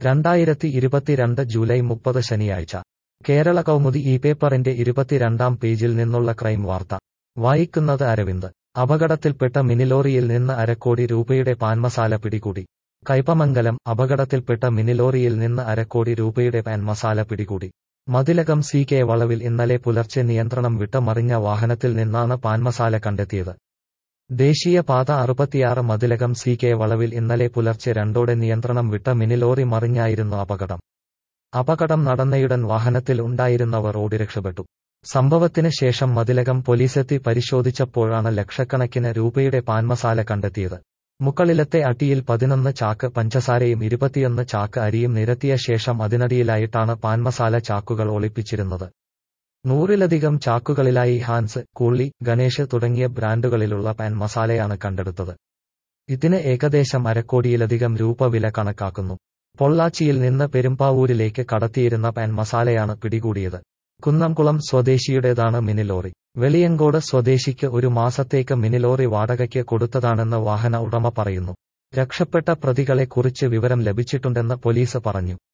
രണ്ടായിരത്തി ഇരുപത്തിരണ്ട് ജൂലൈ മുപ്പത് ശനിയാഴ്ച കേരള കൗമുദി ഈ പേപ്പറിന്റെ ഇരുപത്തിരണ്ടാം പേജിൽ നിന്നുള്ള ക്രൈം വാർത്ത വായിക്കുന്നത് അരവിന്ദ് അപകടത്തിൽപ്പെട്ട മിനിലോറിയിൽ നിന്ന് അരക്കോടി രൂപയുടെ പാൻമസാല പിടികൂടി കൈപ്പമംഗലം അപകടത്തിൽപ്പെട്ട മിനിലോറിയിൽ നിന്ന് അരക്കോടി രൂപയുടെ പാൻമസാല പിടികൂടി മതിലകം സി കെ വളവിൽ ഇന്നലെ പുലർച്ചെ നിയന്ത്രണം വിട്ട മറിഞ്ഞ വാഹനത്തിൽ നിന്നാണ് പാൻമസാല കണ്ടെത്തിയത് ദേശീയ പാത അറുപത്തിയാറ് മതിലകം സി കെ വളവിൽ ഇന്നലെ പുലർച്ചെ രണ്ടോടെ നിയന്ത്രണം വിട്ട മിനിലോറി മറിഞ്ഞായിരുന്നു അപകടം അപകടം നടന്നയുടൻ വാഹനത്തിൽ ഉണ്ടായിരുന്നവർ ഓടി രക്ഷപ്പെട്ടു സംഭവത്തിന് ശേഷം മതിലകം പോലീസെത്തി പരിശോധിച്ചപ്പോഴാണ് ലക്ഷക്കണക്കിന് രൂപയുടെ പാൻമസാല കണ്ടെത്തിയത് മുകളിലത്തെ അട്ടിയിൽ പതിനൊന്ന് ചാക്ക് പഞ്ചസാരയും ഇരുപത്തിയൊന്ന് ചാക്ക് അരിയും നിരത്തിയ ശേഷം അതിനടിയിലായിട്ടാണ് പാൻമസാല ചാക്കുകൾ ഒളിപ്പിച്ചിരുന്നത് നൂറിലധികം ചാക്കുകളിലായി ഹാൻസ് കൂള്ളി ഗണേഷ് തുടങ്ങിയ ബ്രാൻഡുകളിലുള്ള പാൻ മസാലയാണ് കണ്ടെടുത്തത് ഇതിന് ഏകദേശം അരക്കോടിയിലധികം രൂപ വില കണക്കാക്കുന്നു പൊള്ളാച്ചിയിൽ നിന്ന് പെരുമ്പാവൂരിലേക്ക് കടത്തിയിരുന്ന പാൻ മസാലയാണ് പിടികൂടിയത് കുന്നംകുളം സ്വദേശിയുടേതാണ് മിനിലോറി വെളിയങ്കോട് സ്വദേശിക്ക് ഒരു മാസത്തേക്ക് മിനിലോറി വാടകയ്ക്ക് കൊടുത്തതാണെന്ന് വാഹന ഉടമ പറയുന്നു രക്ഷപ്പെട്ട പ്രതികളെ കുറിച്ച് വിവരം ലഭിച്ചിട്ടുണ്ടെന്ന് പോലീസ് പറഞ്ഞു